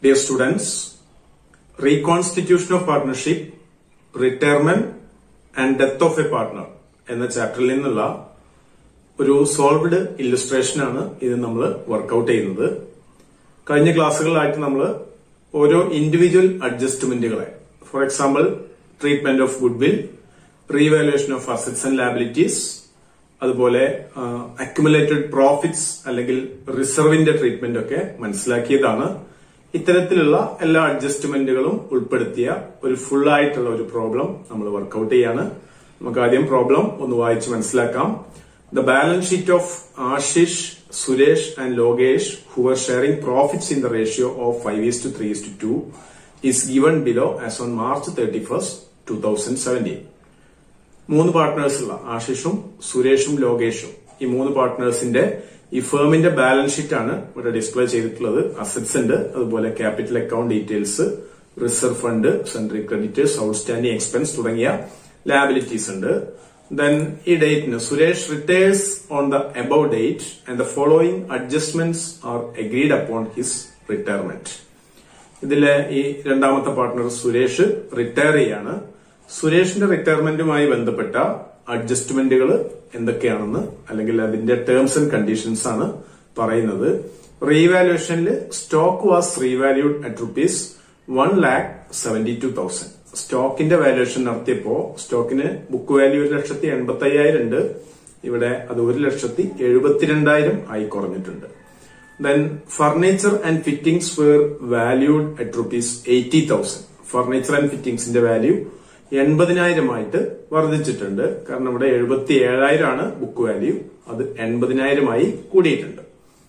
Dear students, reconstitution of partnership, retirement and death of a partner എന്ന ചാപ്റ്ററിൽ നിന്നുള്ള ഒരു സോൾവ്ഡ് ഇല്ലുസ്ട്രേഷൻ ആണ് ഇത് നമ്മൾ വർക്കൗട്ട് ചെയ്യുന്നത് കഴിഞ്ഞ ക്ലാസ്സുകളിലായിട്ട് നമ്മൾ ഓരോ ഇൻഡിവിജ്വൽ അഡ്ജസ്റ്റ്മെന്റുകളെ for example treatment of goodwill revaluation of assets and liabilities അതുപോലെ അക്യുമുലേറ്റഡ് പ്രോഫിറ്റ്സ് അല്ലെങ്കിൽ റിസർവിന്റെ ട്രീറ്റ്മെന്റ് ഒക്കെ മനസ്സിലാക്കിയതാണ് ഇത്തരത്തിലുള്ള എല്ലാ അഡ്ജസ്റ്റ്മെന്റുകളും ഉൾപ്പെടുത്തിയ ഒരു ഫുൾ ആയിട്ടുള്ള ഒരു പ്രോബ്ലം നമ്മൾ വർക്കൗട്ട് ചെയ്യാണ് നമുക്ക് ആദ്യം പ്രോബ്ലം ഒന്ന് വായിച്ച് മനസ്സിലാക്കാം the balance sheet of Ashish Suresh and Lokesh who are sharing profits in the ratio of five is to three is to two is given below as on March thirty first two thousand seventeen മൂന്ന് partners ഉള്ള ആശിഷും സുരേഷും ലോകേഷും ഈ മൂന്ന് പാർട്ട്നേഴ്സിന്റെ ഈ ഫേമിന്റെ balance sheet ആണ് ഇവിടെ display ചെയ്തിട്ടുള്ളത് അസറ്റ്സ് ഉണ്ട് അതുപോലെ capital account details reserve fund sundry creditors outstanding expense തുടങ്ങിയ ലാബിലിറ്റീസ് ഉണ്ട് ദെൻ ഈ ഡേറ്റിന് Suresh retires on the above date and the following adjustments are agreed upon his retirement ഇതിലെ ഈ രണ്ടാമത്തെ പാർട്ട്ണർ സുരേഷ് റിട്ടയർ ചെയ്യാണ് സുരേഷിന്റെ റിട്ടയർമെന്റുമായി ബന്ധപ്പെട്ട അഡ്ജസ്റ്റ്മെന്റുകൾ എന്തൊക്കെയാണെന്ന് അല്ലെങ്കിൽ അതിന്റെ ടേംസ് ആൻഡ് കണ്ടീഷൻസ് ആണ് പറയുന്നത് റീവാലുവേഷനിൽ stock was revalued at rupees one lakh seventy two thousand സ്റ്റോക്കിന്റെ വാല്യുവേഷൻ നടത്തിയപ്പോ സ്റ്റോക്കിന് ബുക്ക് വാല്യൂ ഒരു ലക്ഷത്തി എൺപത്തി അയ്യായിരം ഉണ്ട് ഇവിടെ അത് ഒരു ലക്ഷത്തി എഴുപത്തിരണ്ടായിരം ആയി കുറഞ്ഞിട്ടുണ്ട് then furniture and fittings were valued at rupees eighty thousand furniture and ഫിറ്റിംഗ്സിന്റെ വാല്യൂ എൺപതിനായിരമായിട്ട് വർദ്ധിച്ചിട്ടുണ്ട് കാരണം ഇവിടെ എഴുപത്തി ഏഴായിരം ആണ് ബുക്ക് വാല്യൂ അത് എൺപതിനായിരമായി കൂടിയിട്ടുണ്ട്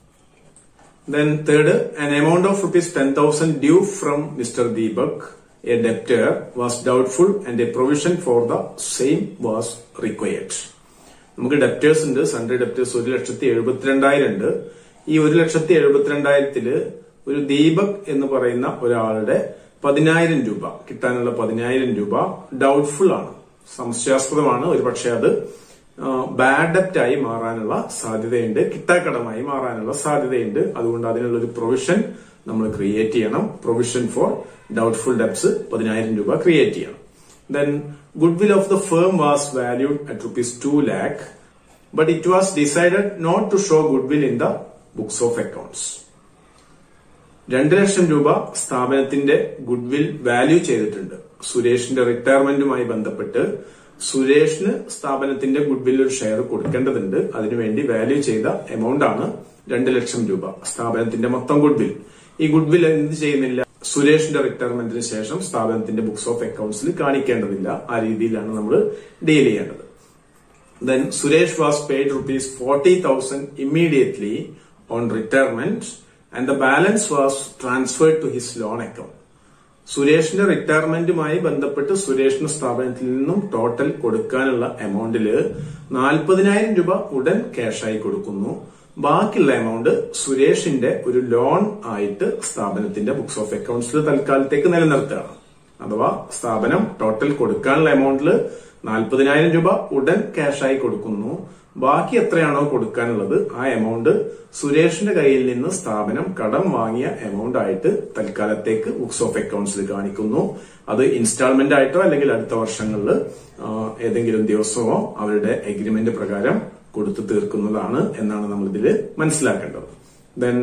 then third an amount of rupees ten thousand due from mister Deepak a debtor was doubtful and a provision for the same was required നമുക്ക് ഡെപ്റ്റേഴ്സ് ഉണ്ട് സൺഡേ ഡെപ്റ്റേഴ്സ് ഒരു ലക്ഷത്തി എഴുപത്തിരണ്ടായിരം ഉണ്ട് ഈ ഒരു ലക്ഷത്തി എഴുപത്തിരണ്ടായിരത്തില് ഒരു ദീപക് എന്ന് പറയുന്ന ഒരാളുടെ പതിനായിരം രൂപ കിട്ടാനുള്ള പതിനായിരം രൂപ ഡൗട്ട്ഫുൾ ആണ് സംശയാസ്പദമാണ് ഒരു പക്ഷെ അത് ബാഡ് ഡെപ്റ്റ് ആയി മാറാനുള്ള സാധ്യതയുണ്ട് കിട്ടാക്കടമായി മാറാനുള്ള സാധ്യതയുണ്ട് അതുകൊണ്ട് അതിനുള്ള ഒരു പ്രൊവിഷൻ നമ്മൾ ക്രിയേറ്റ് ചെയ്യണം പ്രൊവിഷൻ ഫോർ ഡൗട്ട്ഫുൾ ഡെപ്സ് പതിനായിരം രൂപ ക്രിയേറ്റ് ചെയ്യണം then goodwill of the firm was valued at rupees two lakh but it was decided not to show goodwill in the books of accounts രണ്ട് ലക്ഷം രൂപ സ്ഥാപനത്തിന്റെ good will value ചെയ്തിട്ടുണ്ട് സുരേഷിന്റെ റിട്ടയർമെന്റുമായി ബന്ധപ്പെട്ട് സുരേഷിന് സ്ഥാപനത്തിന്റെ ഗുഡ് വിൽ ഒരു ഷെയർ കൊടുക്കേണ്ടതുണ്ട് അതിനുവേണ്ടി വാല്യൂ ചെയ്ത എമൗണ്ട് ആണ് രണ്ട് ലക്ഷം രൂപ സ്ഥാപനത്തിന്റെ മൊത്തം ഗുഡ് വിൽ ഈ ഗുഡ് വിൽ എന്ത് ചെയ്യുന്നില്ല സുരേഷിന്റെ റിട്ടയർമെന്റിന് ശേഷം സ്ഥാപനത്തിന്റെ ബുക്സ് ഓഫ് അക്കൌണ്ട്സിൽ കാണിക്കേണ്ടതില്ല ആ രീതിയിലാണ് നമ്മൾ ഡീൽ ചെയ്യേണ്ടത് then Suresh was paid rupees forty thousand immediately on retirement and the balance was transferred to his loan account സുരേഷിന്റെ റിട്ടയർമെന്റുമായി ബന്ധപ്പെട്ട് സുരേഷിന് സ്ഥാപനത്തിൽ നിന്നും ടോട്ടൽ കൊടുക്കാനുള്ള എമൗണ്ടില് നാൽപ്പതിനായിരം രൂപ ഉടൻ ക്യാഷായി കൊടുക്കുന്നു ബാക്കിയുള്ള എമൗണ്ട് സുരേഷിന്റെ ഒരു ലോൺ ആയിട്ട് സ്ഥാപനത്തിന്റെ ബുക്സ് ഓഫ് അക്കൌണ്ട്സിൽ തൽക്കാലത്തേക്ക് നിലനിർത്തുകയാണ് അഥവാ സ്ഥാപനം ടോട്ടൽ കൊടുക്കാനുള്ള എമൗണ്ടിൽ നാൽപ്പതിനായിരം രൂപ ഉടൻ ക്യാഷായി കൊടുക്കുന്നു ബാക്കി എത്രയാണോ കൊടുക്കാനുള്ളത് ആ എമൗണ്ട് സുരേഷിന്റെ കയ്യിൽ നിന്ന് സ്ഥാപനം കടം വാങ്ങിയ എമൗണ്ട് ആയിട്ട് തൽക്കാലത്തേക്ക് ബുക്സ് ഓഫ് അക്കൌണ്ട്സിൽ കാണിക്കുന്നു അത് ഇൻസ്റ്റാൾമെന്റ് ആയിട്ടോ അല്ലെങ്കിൽ അടുത്ത വർഷങ്ങളിൽ ഏതെങ്കിലും ദിവസമോ അവരുടെ എഗ്രിമെന്റ് പ്രകാരം കൊടുത്തു തീർക്കുന്നതാണ് എന്നാണ് നമ്മൾ ഇതിൽ മനസ്സിലാക്കേണ്ടത് then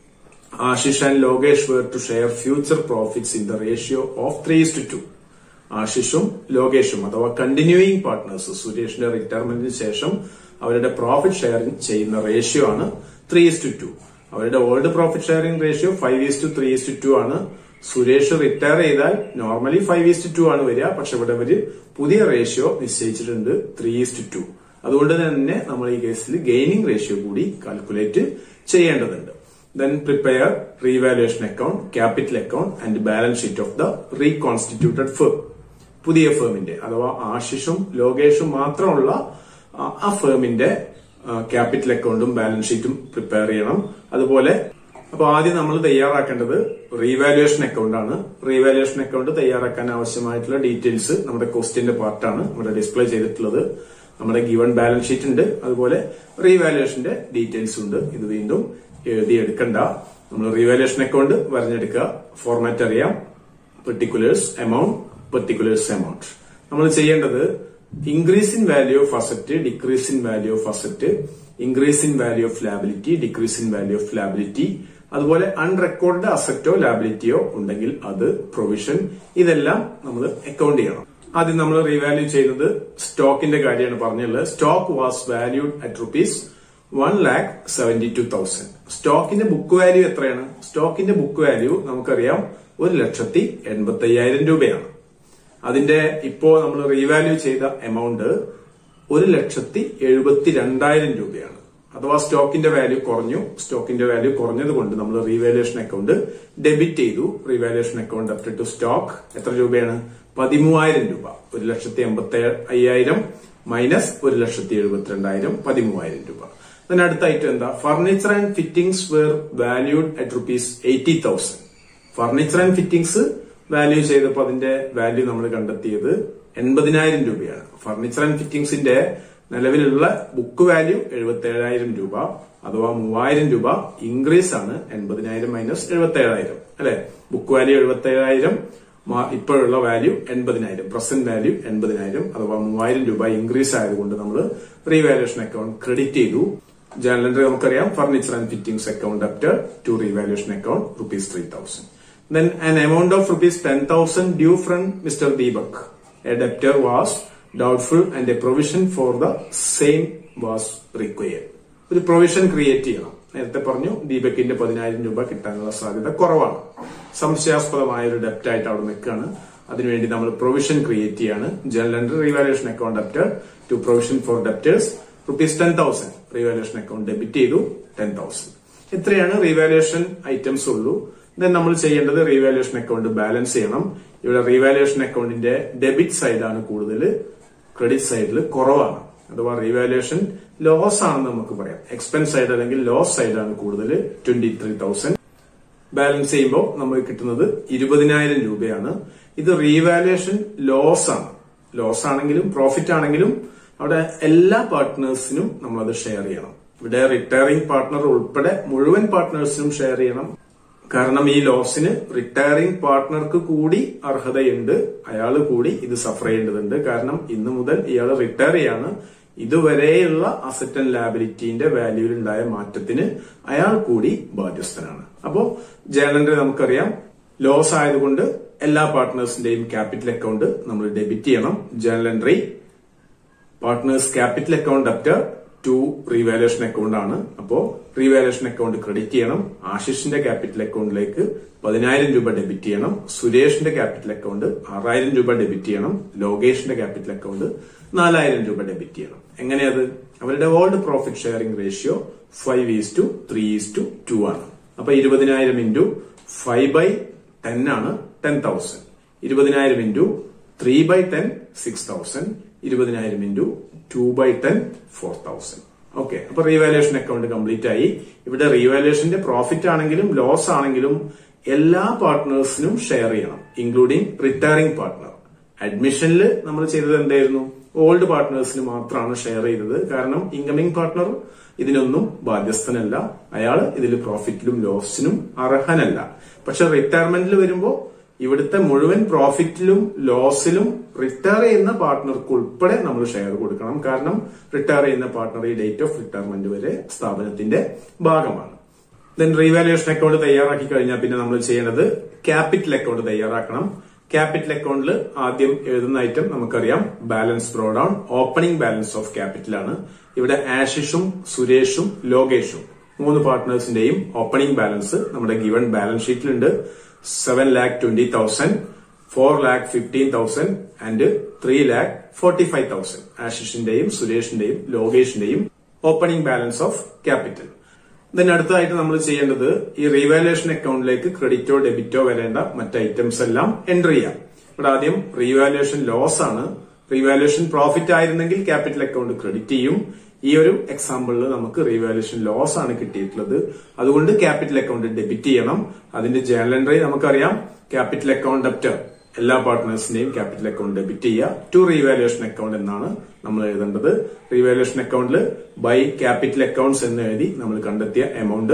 Ashish and Lokesh were to share future profits in the ratio of three to two ആശിഷും ലോകേഷും അഥവാ കണ്ടിന്യൂയിങ് പാർട്ട്നേഴ്സ് സുരേഷിന്റെ റിട്ടയർമെന്റിന് ശേഷം അവരുടെ പ്രോഫിറ്റ് ഷെയറിംഗ് ചെയ്യുന്ന റേഷ്യോ ആണ് ത്രീ ടു ടു അവരുടെ old profit sharing ratio five is to three is to two ആണ് സുരേഷ് റിട്ടയർ ചെയ്താൽ normally five is to two ആണ് വരിക പക്ഷെ ഇവിടെ ഒരു പുതിയ റേഷ്യോ നിശ്ചയിച്ചിട്ടുണ്ട് ത്രീ ഈസ് ടു ടു അതുകൊണ്ട് തന്നെ നമ്മൾ ഈ കേസിൽ ഗെയിനിങ് റേഷ്യോ കൂടി കാൽക്കുലേറ്റ് ചെയ്യേണ്ടതുണ്ട് then prepare revaluation account capital account and balance sheet of the reconstituted firm പുതിയ ഫേമിന്റെ അഥവാ ആശിഷും ലോകേഷും മാത്രമുള്ള ആ ഫേമിന്റെ ക്യാപിറ്റൽ അക്കൗണ്ടും ബാലൻസ് ഷീറ്റും പ്രിപ്പയർ ചെയ്യണം അതുപോലെ അപ്പൊ ആദ്യം നമ്മൾ തയ്യാറാക്കേണ്ടത് റീവാലുവേഷൻ അക്കൗണ്ട് ആണ് റീവാലുവേഷൻ അക്കൗണ്ട് തയ്യാറാക്കാൻ ആവശ്യമായിട്ടുള്ള ഡീറ്റെയിൽസ് നമ്മുടെ ക്വസ്റ്റ്യന്റെ പാർട്ടാണ് ഇവിടെ ഡിസ്പ്ലേ ചെയ്തിട്ടുള്ളത് നമ്മുടെ ഗിവൺ ബാലൻസ് ഷീറ്റ് ഉണ്ട് അതുപോലെ റീവാലുവേഷന്റെ ഡീറ്റെയിൽസ് ഉണ്ട് ഇത് വീണ്ടും എഴുതിയെടുക്കണ്ട നമ്മൾ റീവാലുവേഷൻ അക്കൗണ്ട് വരഞ്ഞെടുക്കുക ഫോർമാറ്റ് അറിയാം പെർട്ടിക്കുലേഴ്സ് എമൗണ്ട് പെർട്ടിക്കുലേഴ്സ് എമൗണ്ട് നമ്മൾ ചെയ്യേണ്ടത് increase in value of asset decrease in value of asset increase in value of liability decrease in value of liability അതുപോലെ അൺറെക്കോർഡ് അസറ്റോ ലാബിലിറ്റിയോ ഉണ്ടെങ്കിൽ അത് പ്രൊവിഷൻ ഇതെല്ലാം നമ്മൾ അക്കൗണ്ട് ചെയ്യണം ആദ്യം നമ്മൾ റീവാല്യൂ ചെയ്യുന്നത് സ്റ്റോക്കിന്റെ കാര്യമാണ് പറഞ്ഞുള്ളത് stock was valued at rupees one lakh seventy two thousand സ്റ്റോക്കിന്റെ ബുക്ക് വാല്യൂ എത്രയാണ് സ്റ്റോക്കിന്റെ ബുക്ക് വാല്യൂ നമുക്കറിയാം ഒരു ലക്ഷത്തി എൺപത്തി അയ്യായിരം രൂപയാണ് അതിന്റെ ഇപ്പോ നമ്മൾ റീവാല്യൂ ചെയ്ത എമൗണ്ട് ഒരു ലക്ഷത്തി എഴുപത്തി രണ്ടായിരം രൂപയാണ് അഥവാ സ്റ്റോക്കിന്റെ വാല്യൂ കുറഞ്ഞു സ്റ്റോക്കിന്റെ വാല്യൂ കുറഞ്ഞത് കൊണ്ട് നമ്മൾ റീവാലുവേഷൻ അക്കൗണ്ട് ഡെബിറ്റ് ചെയ്തു revaluation account up to stock എത്ര രൂപയാണ് പതിമൂവായിരം രൂപ ഒരു ലക്ഷത്തി എൺപത്തി അയ്യായിരം മൈനസ് ഒരു ലക്ഷത്തി എഴുപത്തിരണ്ടായിരം പതിമൂവായിരം രൂപ അതിന് അടുത്തായിട്ട് എന്താ furniture and fittings were valued at rupees eighty thousand furniture and fittings value ചെയ്തപ്പോൾ അതിന്റെ വാല്യൂ നമ്മൾ കണ്ടെത്തിയത് എൺപതിനായിരം രൂപയാണ് ഫർണിച്ചർ ആൻഡ് ഫിറ്റിംഗ്സിന്റെ നിലവിലുള്ള ബുക്ക് വാല്യൂ എഴുപത്തി ഏഴായിരം രൂപ അഥവാ മൂവായിരം രൂപ ഇൻക്രീസ് ആണ് എൺപതിനായിരം മൈനസ് എഴുപത്തി ഏഴായിരം അല്ലെ ബുക്ക് വാല്യൂ എഴുപത്തി ഏഴായിരം ഇപ്പോഴുള്ള വാല്യൂ എൺപതിനായിരം പ്രസന്റ് വാല്യൂ എൺപതിനായിരം അഥവാ മൂവായിരം രൂപ ഇൻക്രീസ് ആയതുകൊണ്ട് നമ്മൾ റീവാലുവേഷൻ അക്കൗണ്ട് ക്രെഡിറ്റ് ചെയ്തു ജനറൽ എൻട്രി നമുക്കറിയാം furniture and fittings account after to revaluation account rupees three thousand then an amount of rupees 10,000 due from Mr. Deepak. A debtor was doubtful and a provision for the same was required. ഒരു provision create ചെയ്യണം നേരത്തെ പറഞ്ഞു ദീപകിന്റെ പതിനായിരം രൂപ കിട്ടാനുള്ള സാധ്യത കുറവാണ് സംശയാസ്പദമായ ഒരു ഡെപ്റ്റ് ആയിട്ട് അവിടെ നിൽക്കുകയാണ് അതിനുവേണ്ടി നമ്മൾ പ്രൊവിഷൻ ക്രിയേറ്റ് ചെയ്യാണ് general entry revaluation account after to provision for debtors rupees ten thousand revaluation account debit ചെയ്തു ടെൻ തൗസൻഡ് ഇത്രയാണ് റീവാലുവേഷൻ ഐറ്റംസ് ഉള്ളൂ ദെൻ നമ്മൾ ചെയ്യേണ്ടത് റീവാലുവേഷൻ അക്കൗണ്ട് ബാലൻസ് ചെയ്യണം ഇവിടെ റീവാലുവേഷൻ അക്കൗണ്ടിന്റെ ഡെബിറ്റ് സൈഡാണ് കൂടുതൽ ക്രെഡിറ്റ് സൈഡിൽ കുറവാണ് അഥവാ റീവാലുവേഷൻ ലോസ് ആണെന്ന് നമുക്ക് പറയാം എക്സ്പെൻസ് സൈഡ് അല്ലെങ്കിൽ ലോസ് സൈഡാണ് കൂടുതൽ ട്വന്റി ത്രീ തൗസൻഡ് ബാലൻസ് ചെയ്യുമ്പോൾ നമുക്ക് കിട്ടുന്നത് ഇരുപതിനായിരം രൂപയാണ് ഇത് റീവാലുവേഷൻ ലോസ് ആണ് ലോസ് ആണെങ്കിലും പ്രോഫിറ്റ് ആണെങ്കിലും അവിടെ എല്ലാ പാർട്ട്നേഴ്സിനും നമ്മൾ അത് ഷെയർ ചെയ്യണം ഇവിടെ റിട്ടയറിംഗ് പാർട്ട്ണർ ഉൾപ്പെടെ മുഴുവൻ പാർട്ട്നേഴ്സിനും ഷെയർ ചെയ്യണം കാരണം ഈ ലോസിന് റിട്ടയറിംഗ് പാർട്ട്ണർക്ക് കൂടി അർഹതയുണ്ട് അയാൾ കൂടി ഇത് സഫർ ചെയ്യേണ്ടതുണ്ട് കാരണം ഇന്നു മുതൽ ഇയാൾ റിട്ടയർ ചെയ്യാണ് ഇതുവരെയുള്ള അസറ്റ് ആൻഡ് ലാബിലിറ്റിന്റെ വാല്യൂവിൽ ഉണ്ടായ മാറ്റത്തിന് അയാൾ കൂടി ബാധ്യസ്ഥനാണ് അപ്പോ ജേണലിന്റെ നമുക്കറിയാം ലോസ് ആയതുകൊണ്ട് എല്ലാ പാർട്ട്നേഴ്സിന്റെയും ക്യാപിറ്റൽ അക്കൗണ്ട് നമ്മൾ ഡെബിറ്റ് ചെയ്യണം journal entry partners capital account after to revaluation account ആണ് അപ്പോ റീവാലുവേഷൻ അക്കൗണ്ട് ക്രെഡിറ്റ് ചെയ്യണം ആശിഷിന്റെ ക്യാപിറ്റൽ അക്കൗണ്ടിലേക്ക് പതിനായിരം രൂപ ഡെബിറ്റ് ചെയ്യണം സുരേഷിന്റെ ക്യാപിറ്റൽ അക്കൗണ്ട് ആറായിരം രൂപ ഡെബിറ്റ് ചെയ്യണം ലോകേഷിന്റെ ക്യാപിറ്റൽ അക്കൗണ്ട് നാലായിരം രൂപ ഡെബിറ്റ് ചെയ്യണം എങ്ങനെയത് അവരുടെ old profit sharing ratio five is to three is to two ആണ് അപ്പൊ ഇരുപതിനായിരം ഇൻറ്റു ഫൈവ് ബൈ ടെൻ ആണ് ടെൻ തൗസൻഡ് ഇരുപതിനായിരം into three by ten six thousand ഇരുപതിനായിരം into two by ten four thousand okay അപ്പൊ റീവാലുവേഷൻ അക്കൗണ്ട് കംപ്ലീറ്റ് ആയി ഇവിടെ റീവാലുവേഷന്റെ പ്രോഫിറ്റ് ആണെങ്കിലും ലോസ് ആണെങ്കിലും എല്ലാ പാർട്ട്നേഴ്സിനും ഷെയർ ചെയ്യണം ഇൻക്ലൂഡിംഗ് റിട്ടയറിംഗ് പാർട്ട്ണർ അഡ്മിഷനിൽ നമ്മൾ ചെയ്തത് എന്തായിരുന്നു ഓൾഡ് പാർട്ട്നേഴ്സിന് മാത്രമാണ് ഷെയർ ചെയ്തത് കാരണം ഇൻകമിംഗ് പാർട്ട്ണർ ഇതിനൊന്നും ബാധ്യസ്ഥനല്ല അയാൾ ഇതിൽ പ്രോഫിറ്റിലും ലോസിനും അർഹനല്ല പക്ഷെ റിട്ടയർമെന്റിൽ വരുമ്പോൾ ഇവിടുത്തെ മുഴുവൻ പ്രോഫിറ്റിലും ലോസിലും റിട്ടയർ ചെയ്യുന്ന പാർട്ട്ണർക്ക് ഉൾപ്പെടെ നമ്മൾ ഷെയർ കൊടുക്കണം കാരണം റിട്ടയർ ചെയ്യുന്ന പാർട്ട്ണർ ഈ ഡേറ്റ് ഓഫ് റിട്ടയർമെന്റ് വരെ സ്ഥാപനത്തിന്റെ ഭാഗമാണ് ദെൻ റീവാലുവേഷൻ അക്കൗണ്ട് തയ്യാറാക്കി കഴിഞ്ഞാൽ പിന്നെ നമ്മൾ ചെയ്യേണ്ടത് ക്യാപിറ്റൽ അക്കൗണ്ട് തയ്യാറാക്കണം ക്യാപിറ്റൽ അക്കൗണ്ടിൽ ആദ്യം എഴുതുന്ന ഐറ്റം നമുക്കറിയാം balance brought down opening balance of capital ആണ് ഇവിടെ ആഷിഷും സുരേഷും ലോകേഷും മൂന്ന് പാർട്ട്നേഴ്സിന്റെയും ഓപ്പണിംഗ് ബാലൻസ് നമ്മുടെ ഗിവൺ ബാലൻസ് ഷീറ്റിലുണ്ട് seven lakh twenty thousand four lakh fifteen thousand and three lakh forty five thousand ആഷിഷിന്റെയും സുരേഷിന്റെയും ലോകേഷിന്റെയും opening balance of capital then അടുത്തതായിട്ട് നമ്മൾ ചെയ്യേണ്ടത് ഈ റീവാലുവേഷൻ അക്കൗണ്ടിലേക്ക് ക്രെഡിറ്റോ ഡെബിറ്റോ വരേണ്ട മറ്റ് ഐറ്റംസ് എല്ലാം എൻറ്റർ ചെയ്യാം ഇവിടെ ആദ്യം റീവാലുവേഷൻ ലോസ് ആണ് റീവാലുവേഷൻ പ്രോഫിറ്റ് ആയിരുന്നെങ്കിൽ ക്യാപിറ്റൽ അക്കൗണ്ട് ക്രെഡിറ്റ് ചെയ്യും ഈ ഒരു എക്സാമ്പിളിൽ നമുക്ക് റീവാലുവേഷൻ ലോസ് ആണ് കിട്ടിയിട്ടുള്ളത് അതുകൊണ്ട് ക്യാപിറ്റൽ അക്കൗണ്ട് ഡെബിറ്റ് ചെയ്യണം അതിന്റെ ജേണൽ എൻട്രി നമുക്കറിയാം ക്യാപിറ്റൽ അക്കൗണ്ട് അപ്റ്റർ എല്ലാ പാർട്ട്നേഴ്സിന്റെയും ക്യാപിറ്റൽ അക്കൗണ്ട് ഡെബിറ്റ് ചെയ്യുക ടു റീവാലുവേഷൻ അക്കൗണ്ട് എന്നാണ് നമ്മൾ എഴുതേണ്ടത് റീവാലുവേഷൻ അക്കൗണ്ടിൽ ബൈ ക്യാപിറ്റൽ അക്കൗണ്ട്സ് എന്ന് എഴുതി നമ്മൾ കണ്ടെത്തിയ എമൗണ്ട്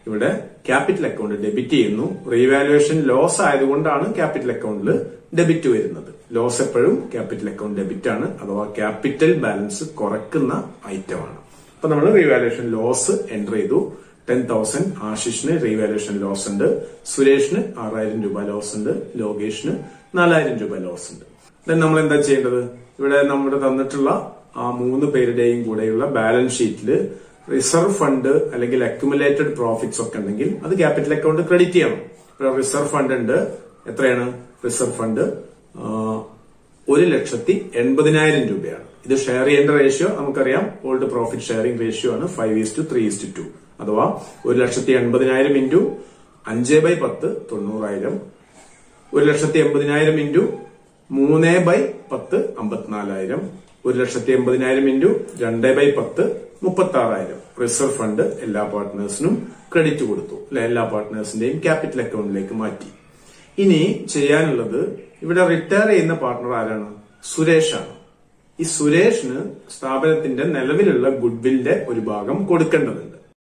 ഇവിടെ ക്യാപിറ്റൽ അക്കൗണ്ട് ഡെബിറ്റ് ചെയ്യുന്നു റീവാലുവേഷൻ ലോസ് ആയതുകൊണ്ടാണ് ക്യാപിറ്റൽ അക്കൗണ്ടിൽ ഡെബിറ്റ് വരുന്നത് ലോസ് എപ്പോഴും ക്യാപിറ്റൽ അക്കൗണ്ട് ഡെബിറ്റ് ആണ് അഥവാ ക്യാപിറ്റൽ ബാലൻസ് കുറക്കുന്ന ഐറ്റം ആണ് അപ്പൊ നമ്മൾ റീവാലുവേഷൻ ലോസ് എൻറ്റർ ചെയ്തു ടെൻ തൗസൻഡ് ആശിഷിന് റീവാലുവേഷൻ ലോസ് ഉണ്ട് സുരേഷിന് ആറായിരം രൂപ ലോസ് ഉണ്ട് ലോകേഷിന് നാലായിരം രൂപ ലോസ് ഉണ്ട് ദെൻ നമ്മൾ എന്താ ചെയ്യേണ്ടത് ഇവിടെ നമ്മുടെ തന്നിട്ടുള്ള ആ മൂന്ന് പേരുടെയും കൂടെയുള്ള ബാലൻസ് ഷീറ്റിൽ റിസർവ് ഫണ്ട് അല്ലെങ്കിൽ അക്യുമുലേറ്റഡ് പ്രോഫിറ്റ്സ് ഒക്കെ ഉണ്ടെങ്കിൽ അത് ക്യാപിറ്റൽ അക്കൗണ്ട് ക്രെഡിറ്റ് ചെയ്യണം ഇപ്പോൾ റിസർവ് ഫണ്ട് ഉണ്ട് എത്രയാണ് റിസർവ് ഫണ്ട് ഒരു ലക്ഷത്തി എൺപതിനായിരം രൂപയാണ് ഇത് ഷെയർ ചെയ്യേണ്ട റേഷ്യോ നമുക്കറിയാം ഓൾഡ് പ്രോഫിറ്റ് ഷെയറിംഗ് റേഷ്യോ ആണ് five is to three is to two അഥവാ ഒരു ലക്ഷത്തി എൺപതിനായിരം ഇൻറ്റു അഞ്ച് ബൈ പത്ത് തൊണ്ണൂറായിരം ഒരു ലക്ഷത്തി എൺപതിനായിരം ഇൻറ്റു മൂന്ന് ബൈ പത്ത് അമ്പത്തിനാലായിരം ഒരു ലക്ഷത്തി എൺപതിനായിരം ഇൻറ്റു രണ്ട് ബൈ പത്ത് മുപ്പത്തി ആറായിരം റിസർവ് ഫണ്ട് എല്ലാ പാർട്ട്നേഴ്സിനും ക്രെഡിറ്റ് കൊടുത്തു അല്ലെ എല്ലാ പാർട്ട്നേഴ്സിന്റെയും ക്യാപിറ്റൽ അക്കൗണ്ടിലേക്ക് മാറ്റി ഇനി ചെയ്യാനുള്ളത് ഇവിടെ റിട്ടയർ ചെയ്യുന്ന പാർട്ട്ണർ ആരാണ് സുരേഷാണ് ഈ സുരേഷിന് സ്ഥാപനത്തിന്റെ നിലവിലുള്ള ഗുഡ്വില്ലിന്റെ ഒരു ഭാഗം കൊടുക്കേണ്ടതുണ്ട്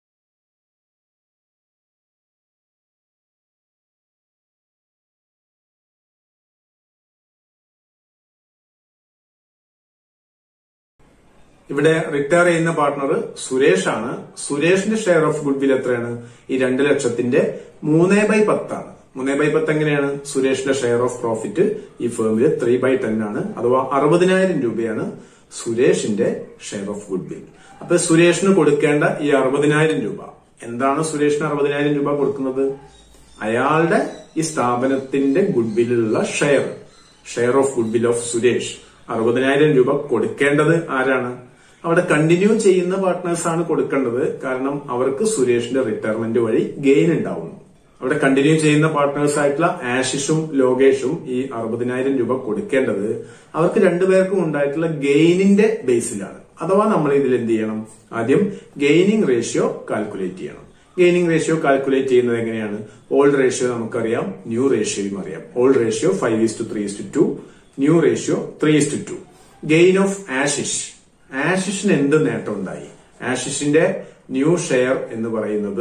ഇവിടെ റിട്ടയർ ചെയ്യുന്ന പാർട്ണർ സുരേഷ് ആണ് സുരേഷിന്റെ ഷെയർ ഓഫ് ഗുഡ്വിൽ എത്രയാണ് ഈ രണ്ട് ലക്ഷത്തിന്റെ മൂന്നേ ബൈ പത്താണ് മൂന്നേ ബൈ പത്ത് എങ്ങനെയാണ് സുരേഷിന്റെ ഷെയർ ഓഫ് പ്രോഫിറ്റ് ഈ ഫേമിൽ ത്രീ ബൈ ടെൻ ആണ് അഥവാ അറുപതിനായിരം രൂപയാണ് സുരേഷിന്റെ ഷെയർ ഓഫ് ഗുഡ്വിൽ അപ്പൊ സുരേഷിന് കൊടുക്കേണ്ട ഈ അറുപതിനായിരം രൂപ എന്താണ് സുരേഷിന് അറുപതിനായിരം രൂപ കൊടുക്കുന്നത് അയാളുടെ ഈ സ്ഥാപനത്തിന്റെ ഗുഡ്വില്ലുള്ള share share of goodwill of Suresh അറുപതിനായിരം രൂപ കൊടുക്കേണ്ടത് ആരാണ് അവിടെ കണ്ടിന്യൂ ചെയ്യുന്ന പാർട്ട്നേഴ്സ് ആണ് കൊടുക്കേണ്ടത് കാരണം അവർക്ക് സുരേഷിന്റെ റിട്ടയർമെന്റ് വഴി ഗെയിൻ ഉണ്ടാവുന്നു അവിടെ കണ്ടിന്യൂ ചെയ്യുന്ന പാർട്ട്നേഴ്സ് ആയിട്ടുള്ള ആഷിഷും ലോകേഷും ഈ അറുപതിനായിരം രൂപ കൊടുക്കേണ്ടത് അവർക്ക് രണ്ടുപേർക്കും ഉണ്ടായിട്ടുള്ള ഗെയിനിന്റെ ബേസിലാണ് അഥവാ നമ്മൾ ഇതിൽ എന്ത് ചെയ്യണം ആദ്യം ഗെയിനിങ് റേഷ്യോ കാൽക്കുലേറ്റ് ചെയ്യണം ഗെയിനിങ് റേഷ്യോ കാൽക്കുലേറ്റ് ചെയ്യുന്നത് എങ്ങനെയാണ് ഓൾഡ് റേഷ്യോ നമുക്കറിയാം ന്യൂ റേഷ്യോയും അറിയാം old ratio five is to three is to two new ratio three is to two gain of Ashish ആഷിഷിന് എന്ത് നേട്ടം ഉണ്ടായി ആഷിഷിന്റെ ന്യൂ ഷെയർ എന്ന് പറയുന്നത്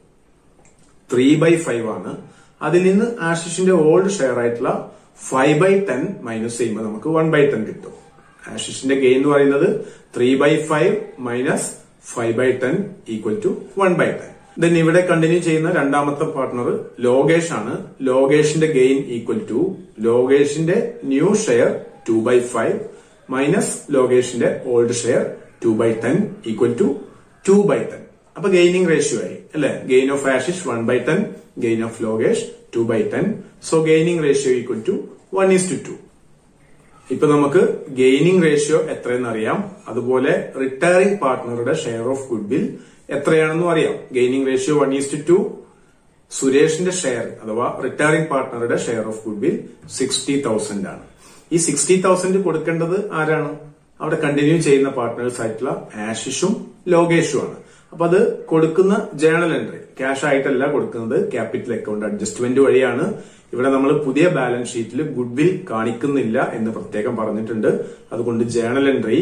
ത്രീ ബൈ ഫൈവ് ആണ് അതിൽ നിന്ന് ആഷിഷിന്റെ ഓൾഡ് ഷെയർ ആയിട്ടുള്ള ഫൈവ് ബൈ ടെൻ മൈനസ് ചെയ്യുമ്പോൾ നമുക്ക് വൺ ബൈ ടെൻ കിട്ടും ആഷിഷിന്റെ ഗെയിൻ എന്ന് പറയുന്നത് three by five minus five by ten equal to one by ten then ഇവിടെ കണ്ടിന്യൂ ചെയ്യുന്ന രണ്ടാമത്തെ പാർട്ണർ ലോകേഷ് ആണ് ലോകേഷിന്റെ ഗെയിൻ ഈക്വൽ ടു ലോകേഷിന്റെ new share two by five minus ലോകേഷിന്റെ old share two by ten equal to two by ten അപ്പൊ gaining ratio ആയി അല്ലെ gain of Ashish one by ten gain of Lokesh two by ten so gaining ratio equal to one is to two ഇപ്പൊ നമുക്ക് gaining ratio എത്രയെന്ന് അറിയാം അതുപോലെ retiring പാർട്ട്ണറുടെ share of goodwill എത്രയാണെന്നും അറിയാം gaining ratio one is to two സുരേഷിന്റെ share അഥവാ retiring പാർട്ട്ണറുടെ share of goodwill sixty thousand ആണ് ഈ സിക്സ്റ്റി തൗസൻഡ് കൊടുക്കേണ്ടത് ആരാണ് അവിടെ കണ്ടിന്യൂ ചെയ്യുന്ന പാർട്ട്നേഴ്സ് ആയിട്ടുള്ള ആഷിഷും ലോകേഷും ആണ് അപ്പൊ അത് കൊടുക്കുന്ന ജേണൽ എൻട്രി ക്യാഷ് ആയിട്ടല്ല കൊടുക്കുന്നത് ക്യാപിറ്റൽ അക്കൗണ്ട് അഡ്ജസ്റ്റ്മെന്റ് വഴിയാണ് ഇവിടെ നമ്മൾ പുതിയ ബാലൻസ് ഷീറ്റിൽ ഗുഡ്വിൽ കാണിക്കുന്നില്ല എന്ന് പ്രത്യേകം പറഞ്ഞിട്ടുണ്ട് അതുകൊണ്ട് journal entry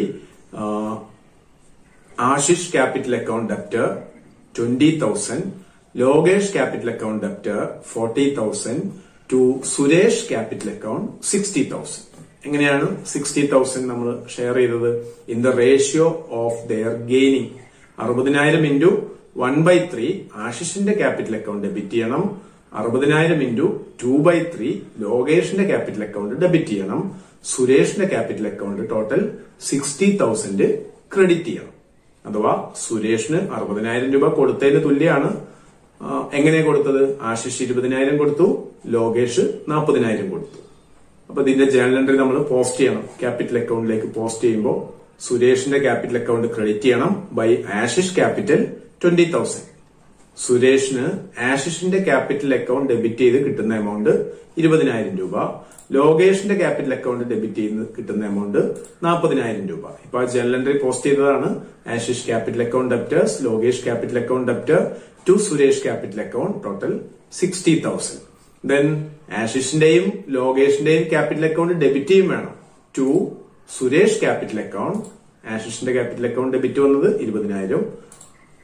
Ashish capital account debtor twenty thousand Lokesh capital account debtor forty thousand to Suresh capital account sixty thousand എങ്ങനെയാണ് സിക്സ്റ്റി തൗസൻഡ് നമ്മൾ ഷെയർ ചെയ്തത് in the ratio of their gaining അറുപതിനായിരം ഇൻറ്റു വൺ ബൈ ത്രീ ആശിഷിന്റെ ക്യാപിറ്റൽ അക്കൗണ്ട് ഡെബിറ്റ് ചെയ്യണം അറുപതിനായിരം into two by three ലോകേഷിന്റെ capital account debit ചെയ്യണം സുരേഷിന്റെ capital account total sixty thousand credit ചെയ്യണം അഥവാ സുരേഷിന് അറുപതിനായിരം രൂപ കൊടുത്തതിന് തുല്യമാണ് എങ്ങനെ കൊടുത്തത് ആശിഷ് ഇരുപതിനായിരം കൊടുത്തു ലോകേഷ് നാൽപ്പതിനായിരം കൊടുത്തു അപ്പൊ ഇതിന്റെ ജേണൽ എൻട്രി നമ്മൾ പോസ്റ്റ് ചെയ്യണം ക്യാപിറ്റൽ അക്കൗണ്ടിലേക്ക് പോസ്റ്റ് ചെയ്യുമ്പോൾ സുരേഷിന്റെ ക്യാപിറ്റൽ അക്കൗണ്ട് ക്രെഡിറ്റ് ചെയ്യണം by Ashish capital twenty thousand സുരേഷിന് ആഷിഷിന്റെ ക്യാപിറ്റൽ അക്കൗണ്ട് ഡെബിറ്റ് ചെയ്ത് കിട്ടുന്ന എമൗണ്ട് ഇരുപതിനായിരം രൂപ ലോകേഷിന്റെ ക്യാപിറ്റൽ അക്കൗണ്ട് ഡെബിറ്റ് ചെയ്ത് കിട്ടുന്ന എമൗണ്ട് നാൽപ്പതിനായിരം രൂപ ഇപ്പൊ ആ ജനറൽ എൻട്രി പോസ്റ്റ് ചെയ്തതാണ് Ashish capital account debtors Lokesh capital account debtor to Suresh capital account total sixty thousand then ആഷിഷിന്റെയും ലോകേഷിന്റെയും ക്യാപിറ്റൽ അക്കൗണ്ട് ഡെബിറ്റ് ചെയ്യും വേണം ടു സുരേഷ് ക്യാപിറ്റൽ അക്കൗണ്ട് ആഷിഷിന്റെ ക്യാപിറ്റൽ അക്കൗണ്ട് ഡെബിറ്റ് വന്നത് ഇരുപതിനായിരം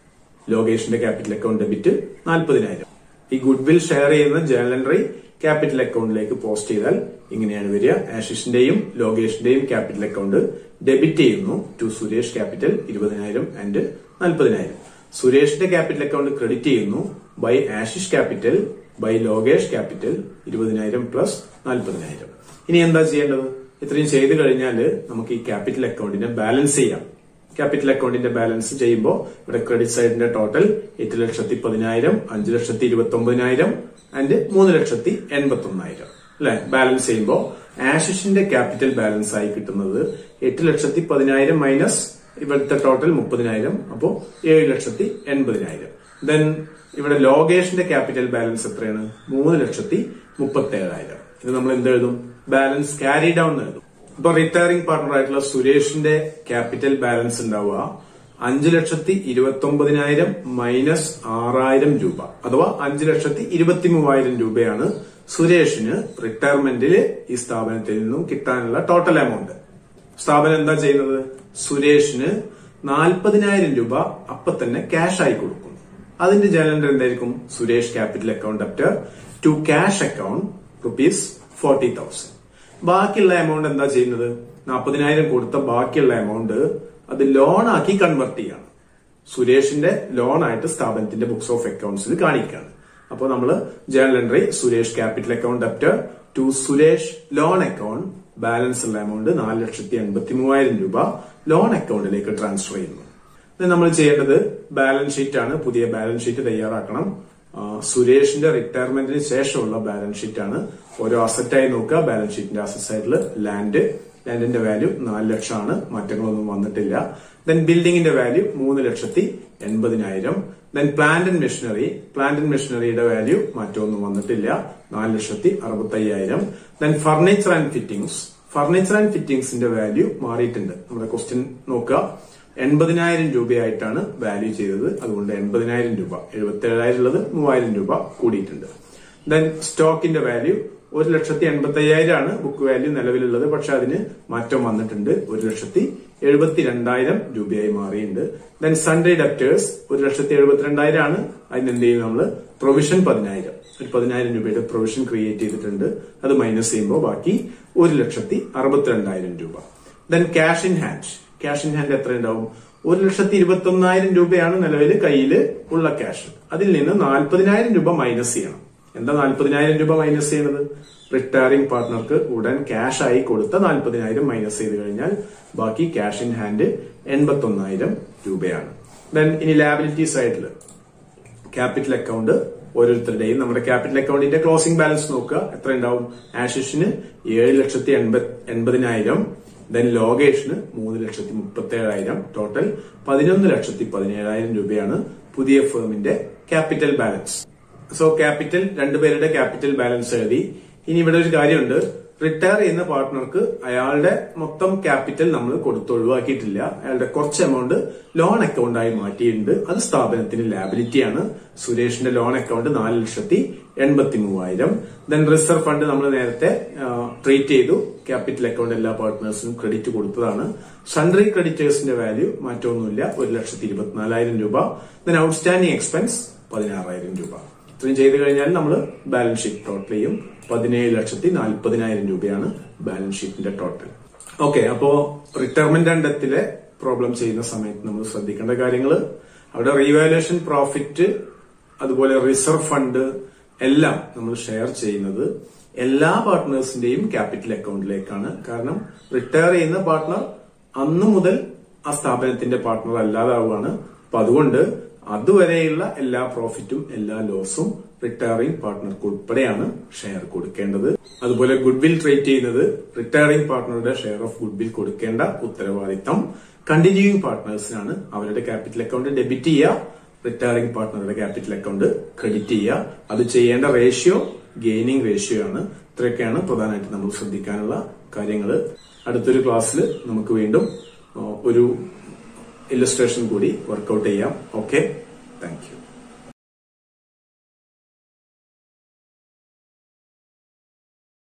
ലോകേഷിന്റെ ക്യാപിറ്റൽ അക്കൗണ്ട് ഡെബിറ്റ് നാൽപ്പതിനായിരം ഈ ഗുഡ് വിൽ ഷെയർ ചെയ്യുന്ന ജേണൽ എൻട്രി ക്യാപിറ്റൽ അക്കൗണ്ടിലേക്ക് പോസ്റ്റ് ചെയ്താൽ ഇങ്ങനെയാണ് വരിക ആഷിഷിന്റെയും ലോകേഷിന്റെയും ക്യാപിറ്റൽ അക്കൗണ്ട് ഡെബിറ്റ് ചെയ്യുന്നു ടു സുരേഷ് ക്യാപിറ്റൽ ഇരുപതിനായിരം ആൻഡ് നാൽപ്പതിനായിരം സുരേഷിന്റെ ക്യാപിറ്റൽ അക്കൗണ്ട് ക്രെഡിറ്റ് ചെയ്യുന്നു by Ashish capital by Lokesh capital ഇരുപതിനായിരം പ്ലസ് നാൽപ്പതിനായിരം ഇനി എന്താ ചെയ്യേണ്ടത് ഇത്രയും ചെയ്തു കഴിഞ്ഞാൽ നമുക്ക് ഈ ക്യാപിറ്റൽ അക്കൗണ്ടിനെ ബാലൻസ് ചെയ്യാം ക്യാപിറ്റൽ അക്കൗണ്ടിന്റെ ബാലൻസ് ചെയ്യുമ്പോൾ ഇവിടെ ക്രെഡിറ്റ് സൈഡിന്റെ ടോട്ടൽ എട്ട് ലക്ഷത്തി പതിനായിരം അഞ്ച് ലക്ഷത്തി ഇരുപത്തി ഒമ്പതിനായിരം ആൻഡ് മൂന്ന് ലക്ഷത്തി എൺപത്തി ഒന്നായിരം അല്ലെ ബാലൻസ് ചെയ്യുമ്പോൾ ആഷിഷിന്റെ ക്യാപിറ്റൽ ബാലൻസ് ആയി കിട്ടുന്നത് എട്ട് ലക്ഷത്തി പതിനായിരം മൈനസ് ഇവിടുത്തെ ടോട്ടൽ മുപ്പതിനായിരം അപ്പോ ഏഴ് ലക്ഷത്തി എൺപതിനായിരം ദെൻ ഇവിടെ ലോകേഷിന്റെ ക്യാപിറ്റൽ ബാലൻസ് എത്രയാണ് മൂന്ന് ലക്ഷത്തി മുപ്പത്തി ഏഴായിരം ഇത് നമ്മൾ എന്ത് എഴുതും ബാലൻസ് ക്യാരി ഡൗൺ എഴുതും ഇപ്പൊ റിട്ടയറിംഗ് പാർട്ണർ ആയിട്ടുള്ള സുരേഷിന്റെ ക്യാപിറ്റൽ ബാലൻസ് ഉണ്ടാവുക അഞ്ച് ലക്ഷത്തി ഇരുപത്തി ഒമ്പതിനായിരം മൈനസ് ആറായിരം രൂപ അഥവാ അഞ്ച് ലക്ഷത്തി ഇരുപത്തി മൂവായിരം രൂപയാണ് സുരേഷിന് റിട്ടയർമെന്റില് ഈ സ്ഥാപനത്തിൽ നിന്നും കിട്ടാനുള്ള ടോട്ടൽ എമൗണ്ട് സ്ഥാപനം എന്താ ചെയ്യുന്നത് സുരേഷിന് നാൽപ്പതിനായിരം രൂപ അപ്പൊ തന്നെ ക്യാഷ് ആയി കൊടുക്കും അതിന്റെ ജനറൽ എന്തായിരിക്കും Suresh capital account after to cash account rupees forty thousand ബാക്കിയുള്ള എമൗണ്ട് എന്താ ചെയ്യുന്നത് നാൽപ്പതിനായിരം കൊടുത്ത ബാക്കിയുള്ള എമൗണ്ട് അത് ലോൺ ആക്കി കൺവെർട്ട് ചെയ്യാണ് സുരേഷിന്റെ ലോൺ ആയിട്ട് സ്ഥാപനത്തിന്റെ ബുക്സ് ഓഫ് അക്കൗണ്ട്സിൽ കാണിക്കുകയാണ് അപ്പോൾ നമ്മൾ journal entry Suresh capital account after to Suresh loan account balance ഉള്ള എമൗണ്ട് നാല് ലക്ഷത്തി എൺപത്തി മൂവായിരം രൂപ ലോൺ അക്കൗണ്ടിലേക്ക് ട്രാൻസ്ഫർ ചെയ്യുന്നു ഇത് നമ്മൾ ചെയ്യേണ്ടത് ബാലൻസ് ഷീറ്റ് ആണ് പുതിയ ബാലൻസ് ഷീറ്റ് തയ്യാറാക്കണം ആ, സുരേഷിന്റെ റിട്ടയർമെന്റിന് ശേഷമുള്ള ബാലൻസ് ഷീറ്റ് ആണ് ഓരോ അസറ്റായി നോക്കുക ബാലൻസ് ഷീറ്റിന്റെ അസറ്റ് സൈഡിൽ ലാൻഡ് ലാൻഡിന്റെ വാല്യൂ നാല് ലക്ഷമാണ് മാറ്റങ്ങളൊന്നും വന്നിട്ടില്ല ദെൻ ബിൽഡിംഗിന്റെ വാല്യൂ മൂന്ന് ലക്ഷത്തി എൺപതിനായിരം then plant and machinery plant and മെഷീനറിയുടെ വാല്യൂ മാറ്റമൊന്നും വന്നിട്ടില്ല നാല് ലക്ഷത്തി അറുപത്തി അയ്യായിരം then furniture and fittings furniture and ഫിറ്റിംഗ്സിന്റെ വാല്യൂ മാറിയിട്ടുണ്ട് നമ്മുടെ ക്വസ്റ്റ്യൻ നോക്കുക എൺപതിനായിരം രൂപയായിട്ടാണ് വാല്യൂ ചെയ്തത് അതുകൊണ്ട് എൺപതിനായിരം രൂപ എഴുപത്തി ഏഴായിരം ഉള്ളത് മൂവായിരം രൂപ കൂടിയിട്ടുണ്ട് ദെൻ സ്റ്റോക്കിന്റെ വാല്യൂ ഒരു ലക്ഷത്തി എൺപത്തി അയ്യായിരം ആണ് ബുക്ക് വാല്യൂ നിലവിലുള്ളത് പക്ഷെ അതിന് മാറ്റം വന്നിട്ടുണ്ട് ഒരു ലക്ഷത്തി എഴുപത്തി രണ്ടായിരം രൂപയായി മാറിയിട്ടുണ്ട് ദെൻ സൺഡേ ഡെപ്റ്റേഴ്സ് ഒരു ലക്ഷത്തി എഴുപത്തിരണ്ടായിരം ആണ് അതിന് എന്ത് ചെയ്യും നമ്മള് പ്രൊവിഷൻ പതിനായിരം ഒരു പതിനായിരം രൂപയുടെ പ്രൊവിഷൻ ക്രിയേറ്റ് ചെയ്തിട്ടുണ്ട് അത് മൈനസ് ചെയ്യുമ്പോൾ ബാക്കി ഒരു ലക്ഷത്തി അറുപത്തിരണ്ടായിരം രൂപ then cash in hand cash in hand എത്ര ഉണ്ടാവും ഒരു ലക്ഷത്തി ഇരുപത്തി ഒന്നായിരം രൂപയാണ് നിലവിൽ കയ്യിൽ ഉള്ള ക്യാഷ് അതിൽ നിന്ന് നാൽപ്പതിനായിരം രൂപ മൈനസ് ചെയ്യണം എന്താ നാൽപ്പതിനായിരം രൂപ മൈനസ് ചെയ്യണത് റിട്ടയറിംഗ് പാർട്ട്ണർക്ക് ഉടൻ ക്യാഷ് ആയി കൊടുത്ത നാൽപ്പതിനായിരം മൈനസ് ചെയ്ത് കഴിഞ്ഞാൽ ബാക്കി ക്യാഷ് ഇൻ ഹാൻഡ് എൺപത്തി ഒന്നായിരം രൂപയാണ് ദെൻ ഇനി ലാബിലിറ്റി സൈഡിൽ ക്യാപിറ്റൽ അക്കൗണ്ട് ഓരോരുത്തരുടെയും നമ്മുടെ ക്യാപിറ്റൽ അക്കൗണ്ടിന്റെ ക്ലോസിംഗ് ബാലൻസ് നോക്കുക എത്ര ഉണ്ടാവും ആഷിഷിന് ഏഴ് ലക്ഷത്തി എൺപത് എൺപതിനായിരം ദെൻ ലോകേഷിന് മൂന്ന് ലക്ഷത്തി മുപ്പത്തി ഏഴായിരം ടോട്ടൽ പതിനൊന്ന് ലക്ഷത്തി പതിനേഴായിരം രൂപയാണ് പുതിയ ഫേമിന്റെ ക്യാപിറ്റൽ ബാലൻസ് സോ ക്യാപിറ്റൽ രണ്ടുപേരുടെ ക്യാപിറ്റൽ ബാലൻസ് എഴുതി ഇനി ഇവിടെ ഒരു കാര്യമുണ്ട് റിട്ടയർ ചെയ്യുന്ന പാർട്ട്ണർക്ക് അയാളുടെ മൊത്തം ക്യാപിറ്റൽ നമ്മൾ കൊടുത്ത് ഒഴിവാക്കിയിട്ടില്ല അയാളുടെ കുറച്ച് എമൗണ്ട് ലോൺ അക്കൗണ്ടായി മാറ്റിയിട്ടുണ്ട് അത് സ്ഥാപനത്തിന് ലാബിലിറ്റിയാണ് സുരേഷിന്റെ ലോൺ അക്കൗണ്ട് നാല് ലക്ഷത്തി എൺപത്തി മൂവായിരം ദെൻ റിസർവ് ഫണ്ട് നമ്മൾ നേരത്തെ ട്രീറ്റ് ചെയ്തു ക്യാപിറ്റൽ അക്കൗണ്ട് എല്ലാ പാർട്ട്നേഴ്സിനും ക്രെഡിറ്റ് കൊടുത്തതാണ് സൺഡറി ക്രെഡിറ്റേഴ്സിന്റെ വാല്യൂ മാറ്റമൊന്നുമില്ല ഒരു ലക്ഷത്തി ഇരുപത്തിനാലായിരം രൂപ ദെൻ ഔട്ട്സ്റ്റാൻഡിംഗ് എക്സ്പെൻസ് പതിനാറായിരം രൂപ ഇത്രയും ചെയ്തു കഴിഞ്ഞാൽ നമ്മൾ ബാലൻസ് ഷീറ്റ് ടോട്ടൽ ചെയ്യും പതിനേഴ് ലക്ഷത്തി നാൽപ്പതിനായിരം രൂപയാണ് ബാലൻസ് ഷീറ്റിന്റെ ടോട്ടൽ ഓക്കെ അപ്പോ റിട്ടയർമെന്റ് ആൻഡ് ഡെത്തിലെ പ്രോബ്ലം ചെയ്യുന്ന സമയത്ത് നമ്മൾ ശ്രദ്ധിക്കേണ്ട കാര്യങ്ങൾ അവിടെ റീവാലുവേഷൻ പ്രോഫിറ്റ് അതുപോലെ റിസർവ് ഫണ്ട് എല്ലാം നമ്മൾ ഷെയർ ചെയ്യുന്നത് എല്ലാ പാർട്ട്നേഴ്സിന്റെയും ക്യാപിറ്റൽ അക്കൗണ്ടിലേക്കാണ് കാരണം റിട്ടയർ ചെയ്യുന്ന പാർട്ട്ണർ അന്നു മുതൽ ആ സ്ഥാപനത്തിന്റെ പാർട്ട്ണർ അല്ലാതാവുകയാണ് അപ്പൊ അതുകൊണ്ട് അതുവരെയുള്ള എല്ലാ പ്രോഫിറ്റും എല്ലാ ലോസും റിട്ടയറിംഗ് പാർട്ട്ണർക്ക് ഉൾപ്പെടെയാണ് ഷെയർ കൊടുക്കേണ്ടത് അതുപോലെ ഗുഡ്വിൽ ട്രേറ്റ് ചെയ്യുന്നത് റിട്ടയറിംഗ് പാർട്ട്ണറുടെ ഷെയർ ഓഫ് ഗുഡ്വിൽ കൊടുക്കേണ്ട ഉത്തരവാദിത്തം കണ്ടിന്യൂയിങ് പാർട്ട്നേഴ്സിനാണ് അവരുടെ ക്യാപിറ്റൽ അക്കൗണ്ട് ഡെബിറ്റ് ചെയ്യുക retiring partner capital account credit ചെയ്യുക അത് ചെയ്യേണ്ട റേഷ്യോ ഗെയിനിങ് റേഷ്യോ ആണ് ഇത്രയൊക്കെയാണ് പ്രധാനമായിട്ട് നമ്മൾ ശ്രദ്ധിക്കാനുള്ള കാര്യങ്ങൾ അടുത്തൊരു ക്ലാസ്സിൽ നമുക്ക് വീണ്ടും ആ, ഒരു ഇല്ലസ്ട്രേഷൻ കൂടി വർക്കൗട്ട് ചെയ്യാം ഓക്കെ താങ്ക് യു